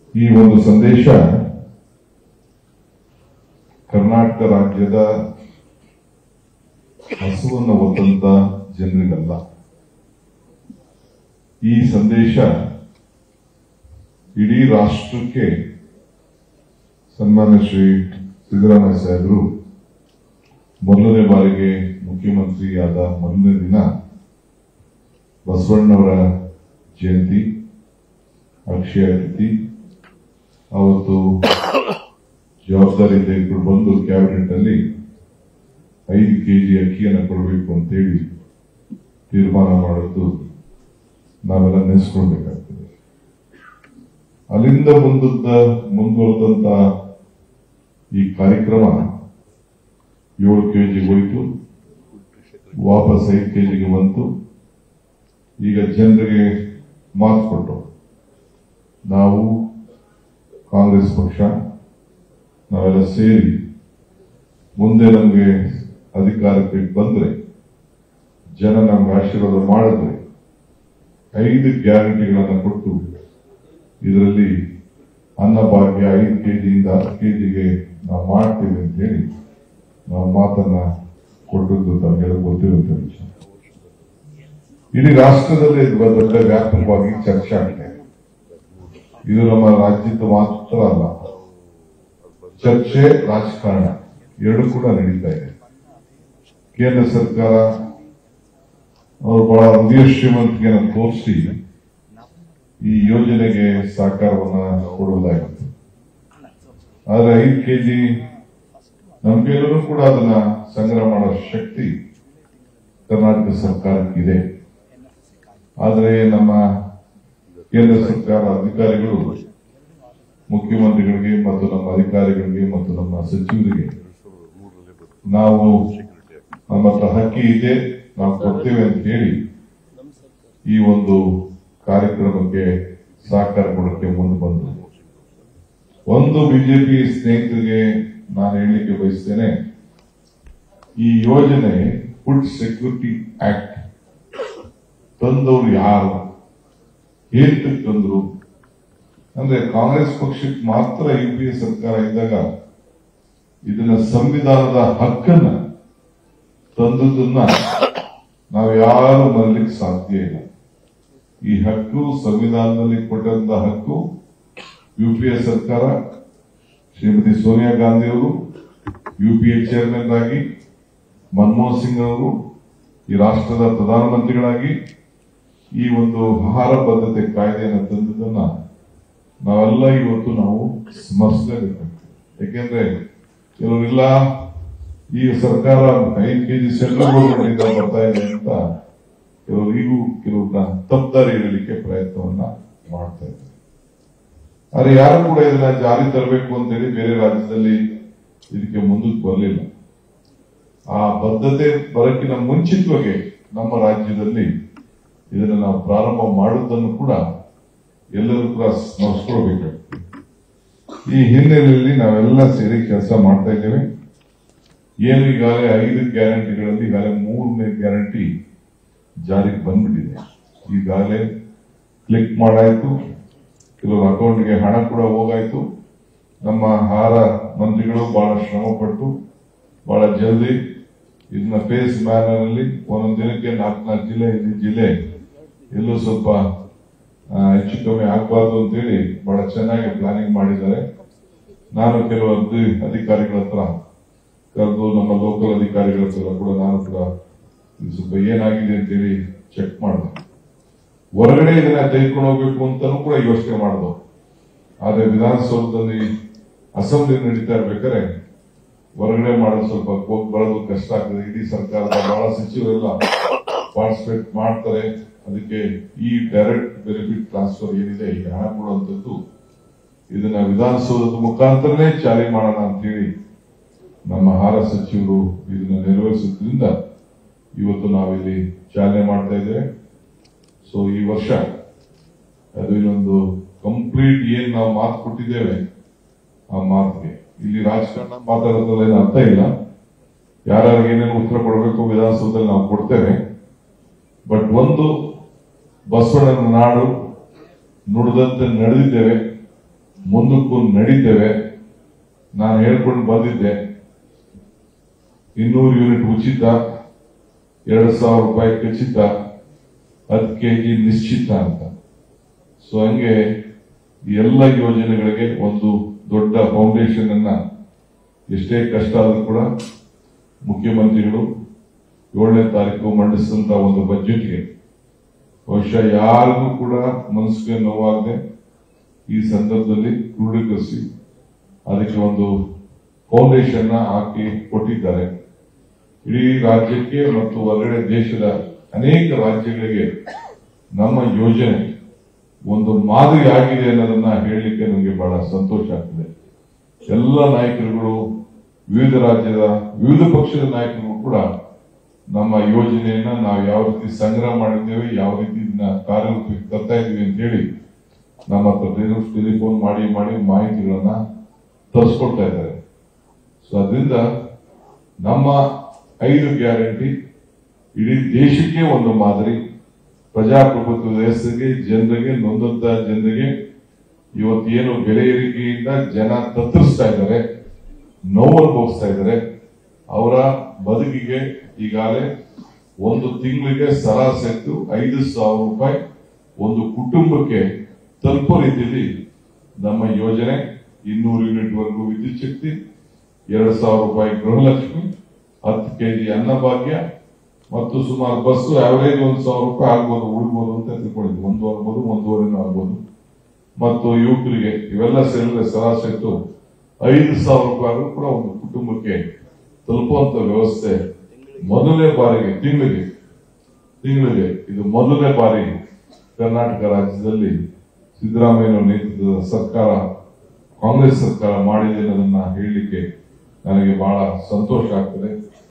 ಈ ಒಂದು ಸಂದೇಶ ಕರ್ನಾಟಕ ರಾಜ್ಯದ ಹಸುವನ್ನು ಹೊತ್ತಂತ ಜನರಿಗಲ್ಲ ಈ ಸಂದೇಶ ಇಡೀ ರಾಷ್ಟ್ರಕ್ಕೆ ಸನ್ಮಾನ್ಯ ಶ್ರೀ ಸಿದ್ದರಾಮಯ್ಯ ಸಾಹೇಬರು ಮೊದಲನೇ ಬಾರಿಗೆ ಮುಖ್ಯಮಂತ್ರಿಯಾದ ಮೊದಲನೇ ದಿನ ಬಸವಣ್ಣವರ ಜಯಂತಿ ಅಕ್ಷಯ ತಿಥಿ ಅವತ್ತು ಜವಾಬ್ದಾರಿ ತೆಗೆದುಕೊಂಡು ಬಂದು ಕ್ಯಾಬಿನೆಟ್ ಅಲ್ಲಿ ಐದು ಕೆಜಿ ಅಕ್ಕಿಯನ್ನು ಕೊಡಬೇಕು ಅಂತೇಳಿ ತೀರ್ಮಾನ ಮಾಡೋದು ನಾವೆಲ್ಲ ನೆನೆಸ್ಕೊಳ್ಬೇಕಾಗ್ತದೆ ಅಲ್ಲಿಂದ ಮುಂದದ್ದ ಮುಂದುವರೆದಂತ ಈ ಕಾರ್ಯಕ್ರಮ ಏಳು ಕೆಜಿ ಹೋಯಿತು ವಾಪಸ್ ಐದು ಕೆಜಿಗೆ ಬಂತು ಈಗ ಜನರಿಗೆ ಮಾತು ಕೊಟ್ಟು ನಾವು ಕಾಂಗ್ರೆಸ್ ಪಕ್ಷ ನಾವೆಲ್ಲ ಸೇರಿ ಮುಂದೆ ನಮಗೆ ಅಧಿಕಾರಕ್ಕೆ ಬಂದ್ರೆ ಜನ ನಮ್ಗೆ ಆಶೀರ್ವಾದ ಮಾಡಿದ್ರೆ ಐದು ಗ್ಯಾರಂಟಿಗಳನ್ನು ಕೊಟ್ಟು ಇದರಲ್ಲಿ ಅನ್ನಭಾಗ್ಯ ಐದು ಕೆಜಿಯಿಂದ ಹತ್ತು ಕೆಜಿಗೆ ನಾವು ಮಾಡ್ತೀವಿ ಅಂತ ಹೇಳಿ ನಾವು ಮಾತನ್ನ ಕೊಟ್ಟದ್ದು ತಮಗೆಲ್ಲ ಗೊತ್ತಿರುತ್ತೆ ವಿಷಯ ಇಡೀ ರಾಷ್ಟ್ರದಲ್ಲಿ ಇದು ದೊಡ್ಡ ವ್ಯಾಪಕವಾಗಿ ಚರ್ಚೆ ಆಗ್ತಾ ಇದೆ ಇದು ನಮ್ಮ ರಾಜ್ಯದ ಮಾತ್ರ ಅಲ್ಲ ಚರ್ಚೆ ರಾಜಕಾರಣ ಎರಡು ಕೂಡ ನಡೀತಾ ಇದೆ ಕೇಂದ್ರ ಸರ್ಕಾರ ಅವರು ಬಹಳ ಹೃದಯ ಶ್ರೀಮಂತಿಕೆಯನ್ನು ತೋರಿಸಿ ಈ ಯೋಜನೆಗೆ ಸಹಕಾರವನ್ನ ಕೊಡುವುದಾಗಿತ್ತು ಆದ್ರೆ ಐದು ಕೆಜಿ ನಮ್ಗೆಲ್ಲರೂ ಕೂಡ ಅದನ್ನ ಸಂಗ್ರಹ ಮಾಡೋ ಶಕ್ತಿ ಕರ್ನಾಟಕ ಸರ್ಕಾರಕ್ಕಿದೆ ಆದರೆ ನಮ್ಮ ಕೇಂದ್ರ ಸರ್ಕಾರ ಅಧಿಕಾರಿಗಳು ಮುಖ್ಯಮಂತ್ರಿಗಳಿಗೆ ಮತ್ತು ನಮ್ಮ ಅಧಿಕಾರಿಗಳಿಗೆ ಮತ್ತು ನಮ್ಮ ಸಚಿವರಿಗೆ ನಾವು ನಮ್ಮ ಹತ್ರ ಹಕ್ಕಿ ಇದೆ ನಾವು ಕೊಡ್ತೇವೆ ಅಂತ ಹೇಳಿ ಈ ಒಂದು ಕಾರ್ಯಕ್ರಮಕ್ಕೆ ಸಹಕಾರ ಕೊಡಕ್ಕೆ ಮುಂದೆ ಬಂದರು ಒಂದು ಬಿಜೆಪಿ ಸ್ನೇಹಿತರಿಗೆ ನಾನು ಹೇಳಲಿಕ್ಕೆ ಬಯಸ್ತೇನೆ ಈ ಯೋಜನೆ ಫುಡ್ ಸೆಕ್ಯೂರಿಟಿ ಆಕ್ಟ್ ತಂದವರು ಯಾರು ಏತಕ್ಕೆ ತಂದ್ರು ಅಂದ್ರೆ ಕಾಂಗ್ರೆಸ್ ಪಕ್ಷಕ್ಕೆ ಮಾತ್ರ ಯು ಪಿ ಎ ಸರ್ಕಾರ ಇದ್ದಾಗ ಇದನ್ನ ಸಂವಿಧಾನದ ಹಕ್ಕನ್ನ ತಂದದನ್ನ ನಾವು ಯಾರು ಮರಲಿಕ್ಕೆ ಸಾಧ್ಯ ಇಲ್ಲ ಈ ಹಕ್ಕು ಸಂವಿಧಾನದಲ್ಲಿ ಕೊಟ್ಟಂತ ಹಕ್ಕು ಯು ಪಿ ಎ ಸರ್ಕಾರ ಶ್ರೀಮತಿ ಸೋನಿಯಾ ಗಾಂಧಿ ಅವರು ಯು ಪಿ ಎ ಚೇರ್ಮನ್ ಆಗಿ ಮನಮೋಹನ್ ಸಿಂಗ್ ಅವರು ಈ ರಾಷ್ಟ್ರದ ಪ್ರಧಾನಮಂತ್ರಿಗಳಾಗಿ ಈ ಒಂದು ಆಹಾರ ಭದ್ರತೆ ಕಾಯ್ದೆಯನ್ನು ತಂದದನ್ನ ನಾವೆಲ್ಲ ಇವತ್ತು ನಾವು ಸ್ಮರಿಸಲೇಬೇಕಾಗ್ತದೆ ಯಾಕೆಂದ್ರೆ ಕೆಲವರೆಲ್ಲ ಈ ಸರ್ಕಾರ ಐದು ಕೆಜಿ ಸೆಂಟ್ರಲ್ ಗೌರ್ಮೆಂಟ್ ಬರ್ತಾ ಇದೆ ಅಂತ ಕೆಲವರು ಈಗೂ ಕೆಲವ್ರನ್ನ ತಪ್ಪದಾರಿ ಇಡಲಿಕ್ಕೆ ಪ್ರಯತ್ನವನ್ನ ಮಾಡ್ತಾ ಇದ್ದಾರೆ ಆದ್ರೆ ಯಾರು ಕೂಡ ಇದನ್ನ ಜಾರಿ ತರಬೇಕು ಅಂತೇಳಿ ಬೇರೆ ರಾಜ್ಯದಲ್ಲಿ ಇದಕ್ಕೆ ಮುಂದಕ್ಕೆ ಬರಲಿಲ್ಲ ಆ ಬದ್ಧತೆ ಬರಕ್ಕಿನ ಮುಂಚಿತವಾಗಿ ನಮ್ಮ ರಾಜ್ಯದಲ್ಲಿ ಇದನ್ನು ನಾವು ಪ್ರಾರಂಭ ಮಾಡುವುದನ್ನು ಕೂಡ ಎಲ್ಲರೂ ಕೂಡ ಸ್ಮರಿಸ್ಕೊಳ್ಬೇಕು ಈ ಹಿನ್ನೆಲೆಯಲ್ಲಿ ನಾವೆಲ್ಲ ಸೇರಿ ಕೆಲಸ ಮಾಡ್ತಾ ಇದ್ದೇವೆ ಏನು ಈಗಾಗಲೇ ಐದು ಗ್ಯಾರಂಟಿಗಳಲ್ಲಿ ಈಗಾಗಲೇ ಮೂರನೇ ಗ್ಯಾರಂಟಿ ಜಾರಿಗೆ ಬಂದ್ಬಿಟ್ಟಿದೆ ಈಗಾಗಲೇ ಕ್ಲಿಕ್ ಮಾಡಾಯ್ತು ಕೆಲವರು ಅಕೌಂಟ್ಗೆ ಹಣ ಕೂಡ ಹೋಗಾಯ್ತು ನಮ್ಮ ಆಹಾರ ಮಂತ್ರಿಗಳು ಬಹಳ ಶ್ರಮ ಪಟ್ಟು ಬಹಳ ಜಲ್ದಿ ಇದನ್ನ ಫೇಸ್ ಮ್ಯಾನರ್ ಅಲ್ಲಿ ಒಂದೊಂದು ದಿನಕ್ಕೆ ನಾಲ್ಕು ನಾಲ್ಕು ಜಿಲ್ಲೆ ಐದು ಜಿಲ್ಲೆ ಎಲ್ಲೂ ಸ್ವಲ್ಪ ಆ, ಹೆಚ್ಚು ಕಮ್ಮಿ ಆಗಬಾರ್ದು ಅಂತೇಳಿ ಬಹಳ ಚೆನ್ನಾಗಿ ಪ್ಲಾನಿಂಗ್ ಮಾಡಿದ್ದಾರೆ ನಾನು ಕೆಲವು ಅಧಿ- ಅಧಿಕಾರಿಗಳ ಹತ್ರ ಕರೆದು ನಮ್ಮ ಲೋಕಲ್ ಅಧಿಕಾರಿಗಳ ಹತ್ರ ಕೂಡ ನಾನು ಕೂಡ ಇದು ಸ್ವಲ್ಪ ಏನಾಗಿದೆ ಅಂತೇಳಿ ಚೆಕ್ ಮಾಡಿದೆ ಹೊರಗಡೆ ಇದನ್ನ ತೆಗೆದುಕೊಂಡು ಹೋಗ್ಬೇಕು ಅಂತಾನೂ ಕೂಡ ಯೋಚನೆ ಮಾಡಿದ್ರು ಆದ್ರೆ ವಿಧಾನಸೌಧದಲ್ಲಿ ಅಸೆಂಬ್ಲಿ ನಡೀತಾ ಇರ್ಬೇಕಾದ್ರೆ ಹೊರಗಡೆ ಮಾಡೋದು ಸ್ವಲ್ಪ ಹೋಗಿ ಬರೋದು ಕಷ್ಟ ಆಗ್ತದೆ ಇಡೀ ಸರ್ಕಾರದ ಬಹಳ ಸಚಿವರೆಲ್ಲ ಪಾರ್ಟಿಸಿಪೇಟ್ ಮಾಡ್ತಾರೆ ಅದಕ್ಕೆ ಈ ಡೈರೆಕ್ಟ್ ಬೆನಿಫಿಟ್ ಟ್ರಾನ್ಸ್ಫರ್ ಏನಿದೆ ಈಗ ಹಣ ಕೊಡುವಂತದ್ದು ಇದನ್ನ ವಿಧಾನಸೌಧದ ಮುಖಾಂತರನೇ ಚಾಲನೆ ಮಾಡೋಣ ಅಂತೇಳಿ ನಮ್ಮ ಆಹಾರ ಸಚಿವರು ಇದನ್ನ ನೆರವೇರಿಸೋದ್ರಿಂದ ಇವತ್ತು ನಾವಿಲ್ಲಿ ಚಾಲನೆ ಮಾಡ್ತಾ ಇದ್ದೇವೆ ಸೊ ಈ ವರ್ಷ ಅದು ಇನ್ನೊಂದು ಕಂಪ್ಲೀಟ್ ಏನ್ ನಾವು ಮಾತು ಕೊಟ್ಟಿದ್ದೇವೆ ಆ ಮಾತಿಗೆ ಇಲ್ಲಿ ರಾಜಕಾರಣ ಮಾತಾಡೋದ್ರಲ್ಲಿ ಏನು ಅರ್ಥ ಇಲ್ಲ ಯಾರ್ಯಾರಿಗೆ ಏನೇನು ಉತ್ತರ ಕೊಡಬೇಕು ವಿಧಾನಸೌಧದಲ್ಲಿ ನಾವು ಕೊಡ್ತೇವೆ ಬಟ್ ಒಂದು ಬಸವಣ್ಣನ ನಾಡು ನುಡಿದಂತೆ ನಡೆದಿದ್ದೇವೆ ಮುಂದಕ್ಕೂ ನಡೀತೇವೆ ನಾನು ಹೇಳ್ಕೊಂಡು ಬಂದಿದ್ದೆ ಇನ್ನೂರು ಯೂನಿಟ್ ಉಚಿತ ಎರಡು ಸಾವಿರ ರೂಪಾಯಿ ಖಚಿತ ಹತ್ತು ಕೆಜಿ ನಿಶ್ಚಿತ ಅಂತ ಸೊ ಹಂಗೆ ಈ ಎಲ್ಲ ಯೋಜನೆಗಳಿಗೆ ಒಂದು ದೊಡ್ಡ ಫೌಂಡೇಶನ್ ಅನ್ನ ಎಷ್ಟೇ ಕಷ್ಟ ಆದ್ರೂ ಕೂಡ ಮುಖ್ಯಮಂತ್ರಿಗಳು ಏಳನೇ ತಾರೀಕು ಮಂಡಿಸಿದಂತ ಒಂದು ಬಜೆಟ್ಗೆ ಬಹುಶಃ ಯಾರಿಗೂ ಕೂಡ ಮನಸ್ಸಿಗೆ ನೋವಾಗದೆ ಈ ಸಂದರ್ಭದಲ್ಲಿ ಕ್ರೋಢೀಕರಿಸಿ ಅದಕ್ಕೆ ಒಂದು ಫೌಂಡೇಶನ್ ಹಾಕಿ ಕೊಟ್ಟಿದ್ದಾರೆ ಇಡೀ ರಾಜ್ಯಕ್ಕೆ ಮತ್ತು ಹೊರಗಡೆ ದೇಶದ ಅನೇಕ ರಾಜ್ಯಗಳಿಗೆ ನಮ್ಮ ಯೋಜನೆ ಒಂದು ಮಾದರಿ ಆಗಿದೆ ಅನ್ನೋದನ್ನ ಹೇಳಲಿಕ್ಕೆ ನನಗೆ ಬಹಳ ಸಂತೋಷ ಆಗ್ತದೆ ಎಲ್ಲ ನಾಯಕರುಗಳು ವಿವಿಧ ರಾಜ್ಯದ ವಿವಿಧ ಪಕ್ಷದ ನಾಯಕರು ಕೂಡ ನಮ್ಮ ಯೋಜನೆಯನ್ನ ನಾವು ಯಾವ ರೀತಿ ಸಂಗ್ರಹ ಮಾಡಿದ್ದೇವೆ ಯಾವ ರೀತಿ ಇದನ್ನ ಕಾರ್ಯರೂಪಕ್ಕೆ ತರ್ತಾ ಇದೀವಿ ಅಂತ ಹೇಳಿ ನಮ್ಮ ಹತ್ರ ಟೆಲಿಫೋನ್ ಮಾಡಿ ಮಾಡಿ ಮಾಹಿತಿಗಳನ್ನ ತರಿಸ್ಕೊಡ್ತಾ ಇದ್ದಾರೆ ಸೊ ಅದರಿಂದ ನಮ್ಮ ಐದು ಗ್ಯಾರಂಟಿ ಇಡೀ ದೇಶಕ್ಕೆ ಒಂದು ಮಾದರಿ ಪ್ರಜಾಪ್ರಭುತ್ವದ ಹೆಸರಿಗೆ ಜನರಿಗೆ ನೊಂದಂತ ಜನರಿಗೆ ಇವತ್ತೇನು ಬೆಲೆ ಏರಿಕೆಯಿಂದ ಜನ ತತ್ತರಿಸ್ತಾ ಇದ್ದಾರೆ ನೋವು ಅನುಭವಿಸ್ತಾ ಇದ್ದಾರೆ ಅವರ ಬದುಕಿಗೆ ಈಗಾಗಲೇ ಒಂದು ತಿಂಗಳಿಗೆ ಸರಾಸರಿ ಐದು ಸಾವಿರ ರೂಪಾಯಿ ಒಂದು ಕುಟುಂಬಕ್ಕೆ ತಲುಪೋ ರೀತಿಯಲ್ಲಿ ನಮ್ಮ ಯೋಜನೆ ಇನ್ನೂರು ಯೂನಿಟ್ ವರೆಗೂ ವಿದ್ಯುತ್ ಶಕ್ತಿ ಎರಡು ಸಾವಿರ ರೂಪಾಯಿ ಗೃಹಲಕ್ಷ್ಮಿ ಹತ್ತು ಕೆಜಿ ಅನ್ನಭಾಗ್ಯ ಮತ್ತು ಸುಮಾರು ಬಸ್ ಆವರೇಜ್ ಒಂದು ಸಾವಿರ ರೂಪಾಯಿ ಆಗ್ಬೋದು ಉಳ್ಬೋದು ಅಂತ ತಿಳ್ಕೊಂಡಿದ್ವಿ ಒಂದು ಆಗ್ಬೋದು ಒಂದೂವರೆನೂ ಆಗ್ಬೋದು ಮತ್ತು ಯುವಕರಿಗೆ ಇವೆಲ್ಲ ಸೇರಿದ್ರೆ ಸರಾಸರಿ ಐದು ಸಾವಿರ ರೂಪಾಯಿ ಕೂಡ ಒಂದು ಕುಟುಂಬಕ್ಕೆ ತಲುಪುವಂತ ವ್ಯವಸ್ಥೆ ಮೊದಲನೇ ಬಾರಿಗೆ ತಿಂಗಳಿಗೆ ತಿಂಗಳಿಗೆ ಇದು ಮೊದಲನೇ ಬಾರಿ ಕರ್ನಾಟಕ ರಾಜ್ಯದಲ್ಲಿ ಸಿದ್ದರಾಮಯ್ಯ ನೇತೃತ್ವದ ಸರ್ಕಾರ ಕಾಂಗ್ರೆಸ್ ಸರ್ಕಾರ ಮಾಡಿದೆ ಅನ್ನೋದನ್ನ ಹೇಳಲಿಕ್ಕೆ ನನಗೆ ಬಹಳ ಸಂತೋಷ ಆಗ್ತದೆ